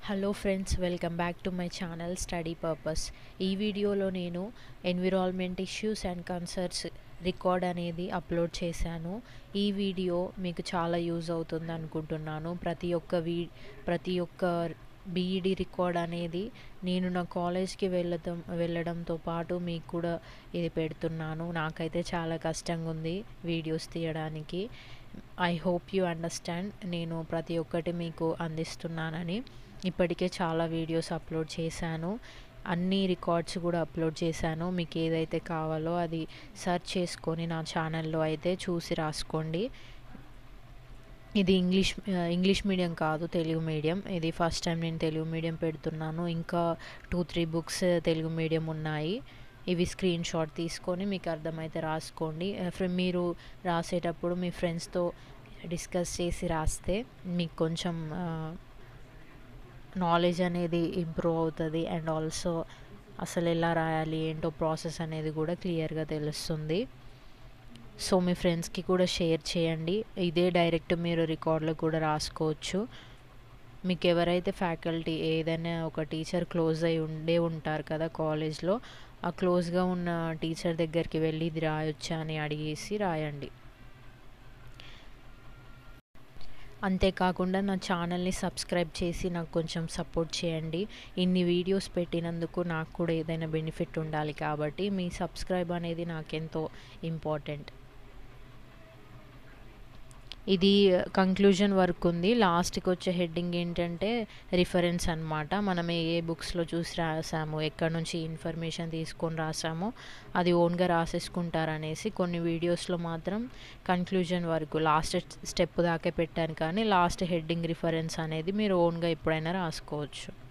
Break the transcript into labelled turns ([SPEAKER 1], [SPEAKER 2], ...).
[SPEAKER 1] hello friends welcome back to my channel study purpose ఈ వీడియోలో నేను environment issues and concerns record అనేది upload చేశాను ఈ వీడియో మీకు చాలా యూజ్ అవుతుంది అనుకుంటున్నాను ప్రతి ఒక్క వీ ప్రతి ఒక్క బీఈడి రికార్డ్ అనేది నేను నా కాలేజ్కి వెళ్ళడం వెళ్ళడంతో పాటు మీకు కూడా ఇది పెడుతున్నాను నాకైతే చాలా కష్టంగా ఉంది వీడియోస్ తీయడానికి ఐ హోప్ యూ అండర్స్టాండ్ నేను ప్రతి ఒక్కటి మీకు అందిస్తున్నానని ఇప్పటికే చాలా వీడియోస్ అప్లోడ్ చేశాను అన్ని రికార్డ్స్ కూడా అప్లోడ్ చేశాను మీకు ఏదైతే కావాలో అది సెర్చ్ చేసుకొని నా ఛానల్లో అయితే చూసి రాసుకోండి ఇది ఇంగ్లీష్ ఇంగ్లీష్ మీడియం కాదు తెలుగు మీడియం ఇది ఫస్ట్ టైం నేను తెలుగు మీడియం పెడుతున్నాను ఇంకా two three books Telugu medium ఉన్నాయి ఇవి స్క్రీన్ షాట్ తీసుకొని మీకు అర్థమైతే రాసుకోండి మీరు రాసేటప్పుడు మీ ఫ్రెండ్స్తో డిస్కస్ చేసి రాస్తే మీకు కొంచెం నాలెడ్జ్ అనేది ఇంప్రూవ్ అవుతుంది అండ్ ఆల్సో అసలు ఎలా రాయాలి ఏంటో ప్రాసెస్ అనేది కూడా క్లియర్గా తెలుస్తుంది సో మీ ఫ్రెండ్స్కి కూడా షేర్ చేయండి ఇదే డైరెక్ట్ మీరు రికార్డులో కూడా రాసుకోవచ్చు మీకు ఎవరైతే ఫ్యాకల్టీ ఏదైనా ఒక టీచర్ క్లోజ్ అయి ఉండే ఉంటారు కదా కాలేజ్లో ఆ క్లోజ్గా ఉన్న టీచర్ దగ్గరికి వెళ్ళి ఇది రాయొచ్చా అని అడిగేసి రాయండి అంతేకాకుండా నా ఛానల్ని సబ్స్క్రైబ్ చేసి నాకు కొంచెం సపోర్ట్ చేయండి ఇన్ని వీడియోస్ పెట్టినందుకు నాకు కూడా ఏదైనా బెనిఫిట్ ఉండాలి కాబట్టి మీ సబ్స్క్రైబ్ అనేది నాకెంతో ఇంపార్టెంట్ ఇది కంక్లూజన్ వర్క్ ఉంది లాస్ట్కి వచ్చే హెడ్డింగ్ ఏంటంటే రిఫరెన్స్ అనమాట మనం ఏ ఏ బుక్స్లో చూసి రాసాము ఎక్కడ నుంచి ఇన్ఫర్మేషన్ తీసుకొని రాసామో అది ఓన్గా రాసేసుకుంటారనేసి కొన్ని వీడియోస్లో మాత్రం కన్క్లూజన్ వరకు లాస్ట్ స్టెప్ దాకా పెట్టాను కానీ లాస్ట్ హెడ్డింగ్ రిఫరెన్స్ అనేది మీరు ఓన్గా ఎప్పుడైనా రాసుకోవచ్చు